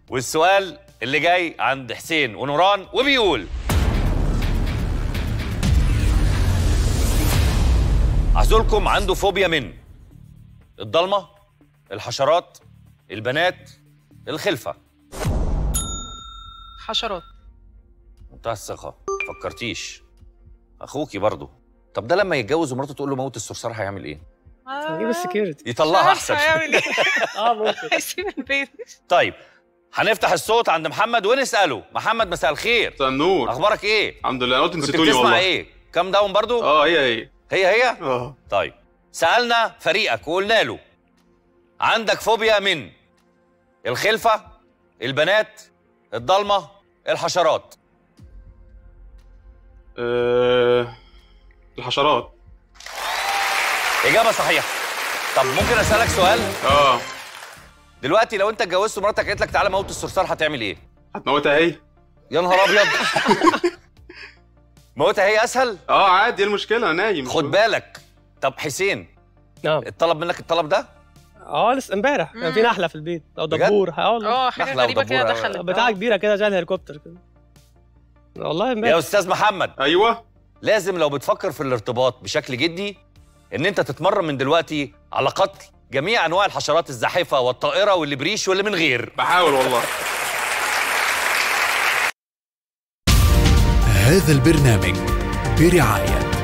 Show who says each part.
Speaker 1: والسؤال اللي جاي عند حسين ونوران وبيقول عزولكم عنده فوبيا من الضلمه الحشرات البنات الخلفه
Speaker 2: حشرات
Speaker 1: منتهى الثقه فكرتيش اخوكي برضو طب ده لما يتجوز ومراته تقول له موت الصرصار هيعمل ايه
Speaker 3: هجيب السكيورتي
Speaker 1: يطلعها احسن
Speaker 2: هيعمل ايه
Speaker 3: اه ممكن
Speaker 2: هيسيب البيت
Speaker 1: طيب هنفتح الصوت عند محمد ونساله محمد مساء الخير
Speaker 4: مساء النور
Speaker 1: اخبارك ايه
Speaker 4: الحمد لله انا قلت
Speaker 1: كنت
Speaker 4: نسيتوني
Speaker 1: بتسمع
Speaker 4: والله
Speaker 1: ايه كام داون برضو
Speaker 4: اه هي هي
Speaker 1: هي هي
Speaker 4: اه
Speaker 1: طيب سالنا فريقك وقلنا له عندك فوبيا من الخلفه البنات الضلمه الحشرات
Speaker 4: آه، الحشرات
Speaker 1: اجابه صحيحه طب ممكن اسالك سؤال
Speaker 4: اه
Speaker 1: دلوقتي لو انت اتجوزت ومراتك قالت لك تعالى موت الصرصار هتعمل ايه
Speaker 4: هتموتها هي
Speaker 1: يا نهار ابيض موتها هي اسهل
Speaker 4: اه عادي ايه المشكله انا نايم
Speaker 1: خد بالك طب حسين
Speaker 3: نعم
Speaker 1: اتطلب منك الطلب ده
Speaker 3: اه لسه امبارح كان في
Speaker 2: مم.
Speaker 3: نحله في البيت او
Speaker 1: بجد؟
Speaker 3: دبور اه والله
Speaker 2: اه حاجه
Speaker 1: نحلة
Speaker 2: غريبه كده
Speaker 1: ودبورة.
Speaker 2: دخلت
Speaker 3: بتاعه
Speaker 2: آه.
Speaker 3: كبيره كده زي الهليكوبتر كده والله
Speaker 1: يا
Speaker 3: امبارح
Speaker 1: استاذ محمد
Speaker 4: ايوه
Speaker 1: لازم لو بتفكر في الارتباط بشكل جدي ان انت تتمرن من دلوقتي على قتل جميع انواع الحشرات الزاحفه والطائره واللي بريش واللي من غير
Speaker 4: بحاول والله
Speaker 5: هذا البرنامج برعاية